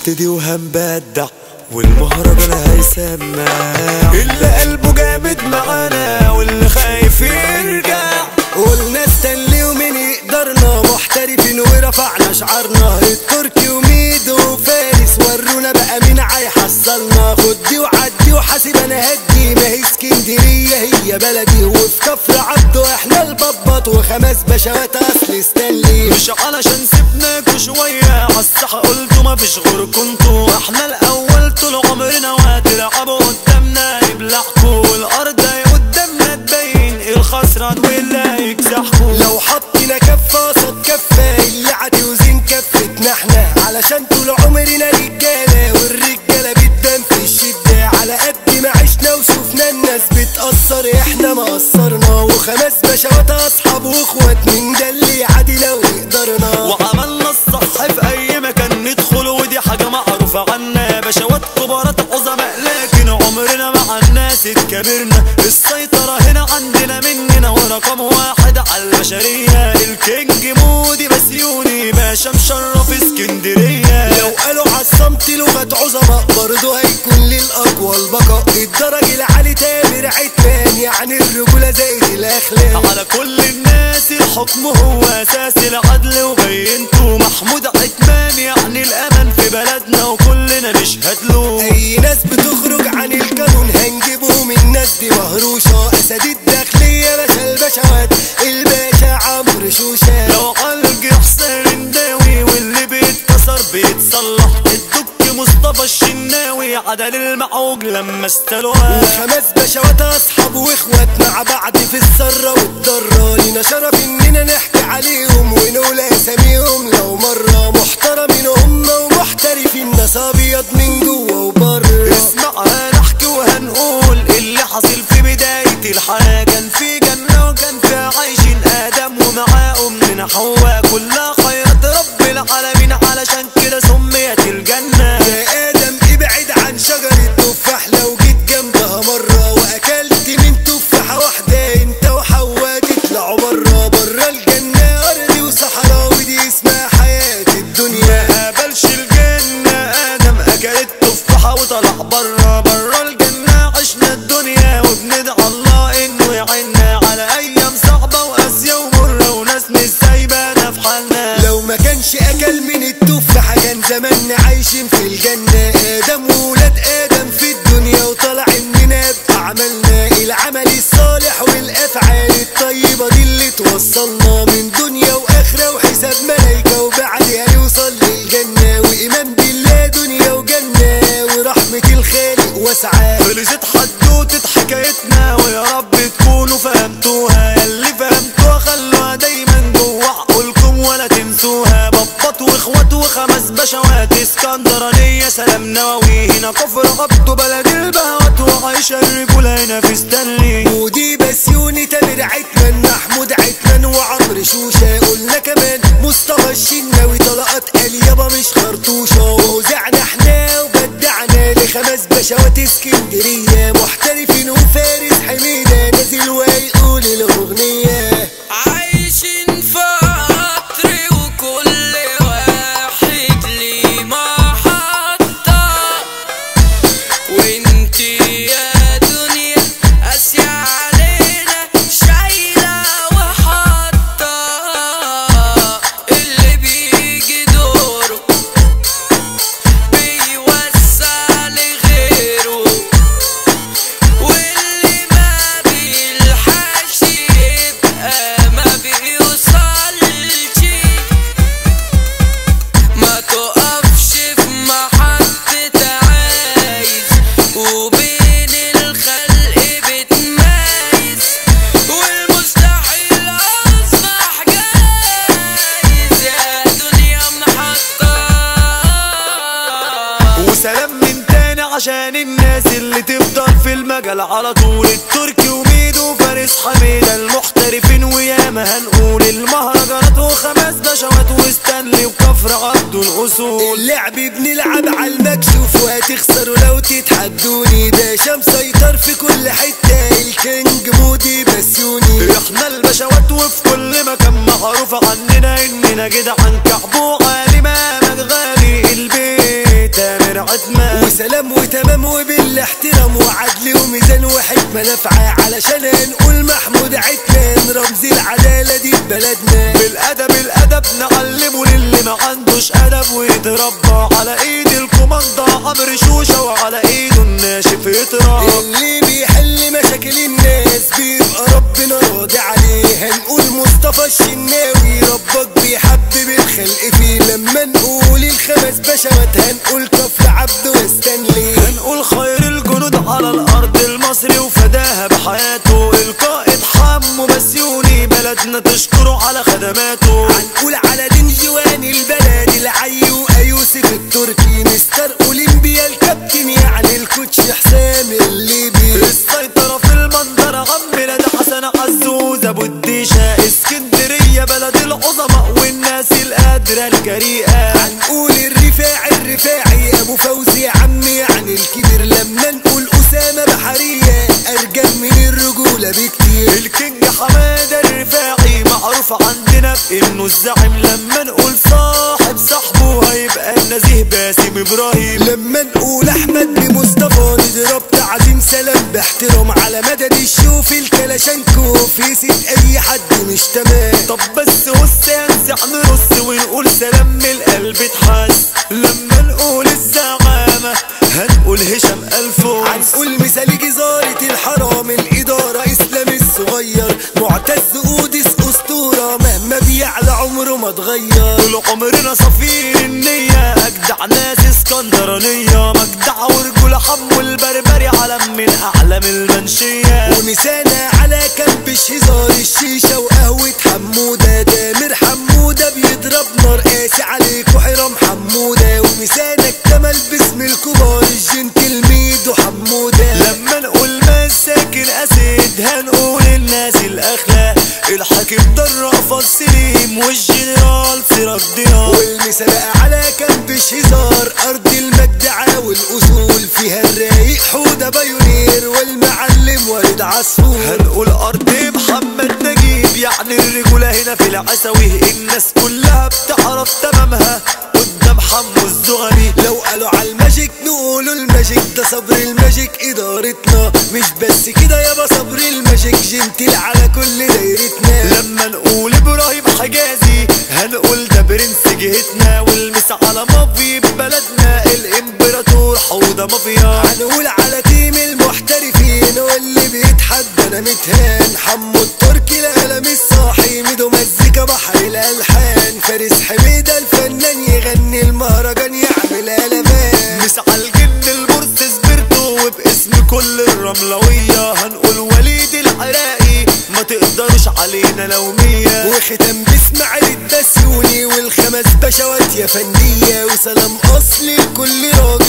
هنبتدي وهنبدع والمهرجان هيسمع اللي قلبه جامد معانا واللي خايف يرجع قلنا استنلي ومين يقدرنا محترفين ورفعنا شعارنا التركي وميدو وفارس ورونا بقى مين هيحصلنا خد دي وعدي وحاسب انا هدي ما هي اسكندريه هي بلدي وفي كفر عبده احنا الببط وخمس بشوات اصل استنلي مش علشان سيبناكوا شوية عالصح قلتوا مفيش غيركوا انتوا احنا الاول طول عمرنا وهتلعبوا قدامنا يبلعكوا والارض هي قدامنا تبين الخسران واللي هيكسحكوا لو حطينا كفة قصاد كفة اللي هتوزن كفتنا احنا علشان طول عمرنا رجالة والرجالة بتبان في الشدة على قد ما عشنا وشوفنا الناس بتأثر احنا ما قصرنا وخمس بشوات اصحاب واخوات من ده اللي عادي لو يقدرنا وعملنا الصح في اي مكان ندخل ودي حاجة معروفة عنا بشوات كبارات عظماء لكن عمرنا مع الناس اتكبرنا السيطرة هنا عندنا مننا ورقم واحد على البشرية الكينج مودي بسيوني باشا مشرف اسكندرية لو قالوا عالصمت لغة عظماء برضه هيكون للأقوى البقاء الدرج العالي تامر عتمان يعني الرجولة زائد الأخلاق على كل الناس الحكم هو اساس العدل وبينته محمود عتمان يعني الامان في بلدنا وكلنا نشهد له اي ناس بتخرج عن القانون هنجيبهم الناس دي مهروشة اسد الداخلية باشا البشوات الباشا عمرو شوشة لو علق حسين النداوي واللي بيتكسر بيتصلح الدك مصطفى الشناوي عدل المعوج لما استلوها وخمس بشوات اصحاب واخوات مع بعض في السرة والضرة لينا شرف اننا نحكي عليهم ونقول اساميهم لو مرة محترمين هم ومحترفين ناس ابيض من جوه وبره اسمع هنحكي وهنقول اللي حصل في بداية الحياة كان في جنة وكان في عايشين آدم ومعاه أمنا حواء كلها خيرات رب العالمين علشان كده سميت الجنة يا ادم ابعد عن شجرة تفاح لو جيت جنبها مرة واكلت من تفاحة واحدة انت وحواء تطلعوا برا برا الجنة ارضي وصحراء ودي اسمها حياة الدنيا ما قابلش الجنة آدم أكلت تفاحة وطلع برا برا الجنة عشنا الدنيا وبندعى الله إنه يعيننا على أيام صعبة وقاسية ومرة وناس مش سايبانا في حالنا لو ما كانش اكل من التفاحة كان زماننا عايشين في الجنة ادم وولاد ادم في الدنيا وطلع اننا بعملنا العمل الصالح والافعال الطيبة دي اللي توصلنا من دنيا واخرة وحساب ملايكة وبعدها نوصل للجنة وايمان بالله دنيا وجنة ورحمة الخالق واسعة خلصت حدوتة حكايتنا ويا رب تكونوا فهمتوها ياللي فهمتوها خلوها دايما جوا عقولكم ولا تنسوها بطبط واخوات وخمس بشوات اسكندرانية سلام نووي هنا كفر عبده بلد البهوات وعايشة الرجولة هنا في ستانلي ودي بسيوني تامر عتمان محمود عتمان وعمرو شوشة قلنا كمان مصطفى الشناوي طلقات قال يابا مش خرطوشة ووزعنا احنا وبدعنا لخمس بشوات اسكندرية محترفين وفارس حميدة نازل ويقول الأغنية عايشين في قطر وكل واحد ليه محطة وانتي يا دنيا قاسية علينا شايلة وحاطة اللي بيجي دوره بيوسع لغيره واللي ما بيلحقش يبقى ما بيوصلش ما تقفش في محطة عايز وبين الخلق بتميز والمستحيل أصبح جايز يا دنيا محطة وسلام من تاني عشان الناس اللي تفضل في المجال على طول التركي وميدو فارس حميدة المحترفين وياما هنقول المهرجانات وخمس بشوات وستانلي وكفر عبده الأصول اللعب بنلعب على المكشوف وهتخسروا لو تتحدوني باشا مسيطر في كل حتة الكينج مودي بسيوني احنا البشوات وفي كل مكان معروف عننا اننا جدعان كعب وعالي مامك غالي البيت ندمان وسلام وتمام وبالاحترام وعدل وميزان وحكمة نافعة علشان نقول محمود عتمان رمز العدالة دي في بلدنا بالادب الادب نعلمه للي ما عندوش ادب ويتربى على ايد الكوماندا عمرو شوشه وعلى ايده الناشف يتربى اللي بيحل مشاكل الناس بيبقى ربنا راضي عليه هنقول مصطفى الشناوي ربك بيحبب الخلق فيه لما نقول الخمس بشوات هنقول كفر عبد واستنلي هنقول خير الجنود على الارض المصري وفداها بحياته القائد حمو بسيوني بلدنا تشكره على خدماته هنقول على دين جواني البلد العي ويوسف التركي مستر اولمبيا الكابتن يعني الكوتش حسام الليبي السيطرة في المنظرة عمنا ده حسن عزوز ابو الديشة اسكندرية بلد العظماء والناس القادرة الجريئة هنقول الرفاعي الرفاعي ابو فوزي يا عمي يعني الكبير لما نقول اسامه بحريه ارجل من الرجوله بكتير الكينج حمادة الرفاعي معروف عندنا بانه الزعيم لما نقول صاحب صاحبه هيبقى النزيه باسم ابراهيم لما نقول احمد بمصطفى نضرب تعظيم سلام باحترام على مدد الشوف الكلاشنكو في سيد اي حد مش تمام طب بس هس هنسع نرص ونقول سلام من القلب اتحس لما نقول الزعامة هنقول هشام الفوز هنقول مثال جزارة الحرام الإدارة إسلام الصغير معتز أوديس أسطورة مهما بيعلى عمره ما اتغير طول عمرنا صفين النية أجدع ناس اسكندرانية مجدع ورجولة حمو البربري علم من أعلام المنشية ونسانا على كلبش هزار الشيشة وقهوة حمودة تامر حمودة بيضرب نار قاسي عليك وحرام حمودة ومسانا اكتمل باسم الكبار الجنتل ميدو حمودة لما نقول مساكن أسد هنقول الناس الأخلاق الحاكم ده الرأفت سليم والجنرال سراج ديار والمسابقة على كلبش هزار أرض المجدعة والأصول فيها الرايق حودة بايونير والمعلم والد عصفور هنقول أرض محمد نجيب يعني الرجولة هنا في العسوي الناس كلها بتعرف تمامها قدام حمو الزغبي لو قالوا على الماجيك نقولوا الماجيك ده صبر الماجيك ادارتنا مش بس كده يابا صبر الماجيك جنتل على كل دايرتنا لما نقول ابراهيم حجازي هنقول ده برنس جهتنا والمس على مافي بلدنا الامبراطور حوضة مافيا هنقول على تيم المحترفين واللي بيتحدى انا متهان حمو التركي القلم الصاحي ميدو مزيكا بحر الالحان فارس حميدة الفنان يغني المهرجان يعمل قلمان مس على الجن البرص سبرتو وباسم كل الرملوية هنقول وليد العراقي ما تقدرش علينا لو مية وختم باسماعيل الدسوني والخمس بشوات يا فندية وسلام اصلي لكل راجل